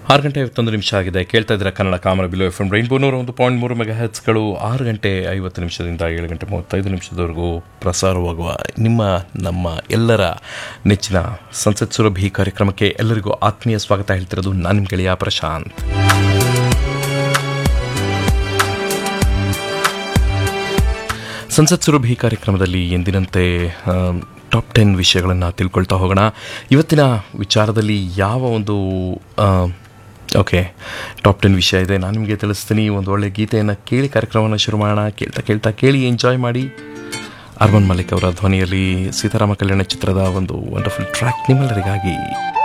ಆರು ಗಂಟೆ ಐವತ್ತೊಂದು ನಿಮಿಷ ಆಗಿದೆ ಕೇಳ್ತಾ ಇದ್ರೆ ಕನ್ನಡ ಕಾಮನ ಬಿಲೋ ಎಫ್ ಎಂ ರೈನ್ಬೋ ನೂರ ಒಂದು ಪಾಯಿಂಟ್ ಮೂರು ಮೆಗಾ ಹೆಚ್ಗಳು ಆರು ಗಂಟೆ ಐವತ್ತು ನಿಮಿಷದಿಂದ ಏಳು ಗಂಟೆ ಮೂವತ್ತೈದು ನಿಮಿಷದವರೆಗೂ ಪ್ರಸಾರವಾಗುವ ನಿಮ್ಮ ನಮ್ಮ ಎಲ್ಲರ ನೆಚ್ಚಿನ ಸಂಸತ್ ಸುರಭಿ ಕಾರ್ಯಕ್ರಮಕ್ಕೆ ಎಲ್ಲರಿಗೂ ಆತ್ಮೀಯ ಸ್ವಾಗತ ಹೇಳ್ತಿರೋದು ನಾನು ನಿಮ್ಮ ಗೆಳೆಯ ಪ್ರಶಾಂತ್ ಸಂಸತ್ ಸುರಭಿ ಕಾರ್ಯಕ್ರಮದಲ್ಲಿ ಎಂದಿನಂತೆ ಟಾಪ್ ಟೆನ್ ವಿಷಯಗಳನ್ನು ತಿಳ್ಕೊಳ್ತಾ ಹೋಗೋಣ ಇವತ್ತಿನ ವಿಚಾರದಲ್ಲಿ ಯಾವ ಒಂದು ಓಕೆ ಟಾಪ್ ಟೆನ್ ವಿಷಯ ಇದೆ ನಾನು ನಿಮಗೆ ತಿಳಿಸ್ತೀನಿ ಒಂದು ಒಳ್ಳೆ ಗೀತೆಯನ್ನು ಕೇಳಿ ಕಾರ್ಯಕ್ರಮವನ್ನು ಶುರು ಮಾಡೋಣ ಕೇಳ್ತಾ ಕೇಳ್ತಾ ಕೇಳಿ ಎಂಜಾಯ್ ಮಾಡಿ ಅರ್ಮನ್ ಮಲಿಕ್ ಅವರ ಧ್ವನಿಯಲ್ಲಿ ಸೀತಾರಾಮ ಕಲ್ಯಾಣ ಚಿತ್ರದ ಒಂದು ವಂಡರ್ಫುಲ್ ಟ್ರ್ಯಾಕ್ ನಿಮ್ಮೆಲ್ಲರಿಗಾಗಿ